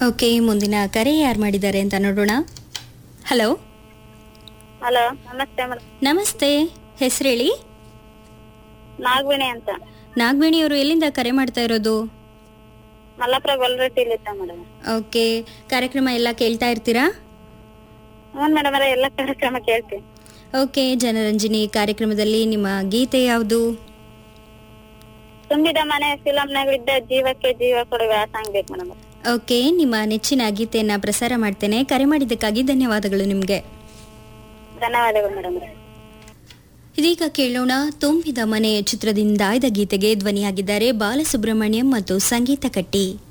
okay ಮುಂದಿನ ಕರೆ ಯಾರು ಮಾಡಿದ್ದಾರೆ ಅಂತ ನೋಡೋಣ ಹಲೋ ಹಲೋ ನಮಸ್ತೆ ಮೇಡಮ್ ನಮಸ್ತೆ ಹೆಸರೇಳಿ ನಾಗವೇಣಿ ಅಂತ ನಾಗವೇಣಿ ಅವರು ಎಲ್ಲಿಂದ ಕರೆ ಮಾಡ್ತಾ ಇರೋದು ಮಲ್ಲಾಪುರ ಗೊಲ್ರಟ್ಟಿಲಿತ್ತ ಮೇಡಮ್ ಓಕೆ ಕಾರ್ಯಕ್ರಮ ಎಲ್ಲ ಕೇಳ್ತಾ ಇರ್ತೀರಾ ಹ್ಞೂ ಮೇಡಮ್ ಅವರೇ ಎಲ್ಲ ಕಾರ್ಯಕ್ರಮ ಕೇಳ್ತೀನಿ ಓಕೆ ಜನರಂಜನಿ ಕಾರ್ಯಕ್ರಮದಲ್ಲಿ ನಿಮ್ಮ ಗೀತೆ ಯಾವುದು ತುಂಬಿದ ಮನೆ ಫಿಲಂನಾಗಿದ್ದ ಜೀವಕ್ಕೆ ಜೀವ ಕೊಡುವೆ ಆ ಸಾಂಗ್ ಬೇಕು ಮೇಡಮ್ ಓಕೆ ನಿಮ್ಮ ನೆಚ್ಚಿನ ಗೀತೆಯನ್ನ ಪ್ರಸಾರ ಮಾಡ್ತೇನೆ ಕರೆ ಮಾಡಿದ್ದಕ್ಕಾಗಿ ಧನ್ಯವಾದಗಳು ನಿಮಗೆ ಧನ್ಯವಾದಗಳು ಮೇಡಮ್ ಇದೀಗ ಕೇಳೋಣ ತುಂಬಿದ ಮನೆ ಚಿತ್ರದಿಂದ ಆಯ್ದ ಗೀತೆಗೆ ಧ್ವನಿಯಾಗಿದ್ದಾರೆ ಬಾಲಸುಬ್ರಹ್ಮಣ್ಯಂ ಮತ್ತು ಸಂಗೀತ ಕಟ್ಟಿ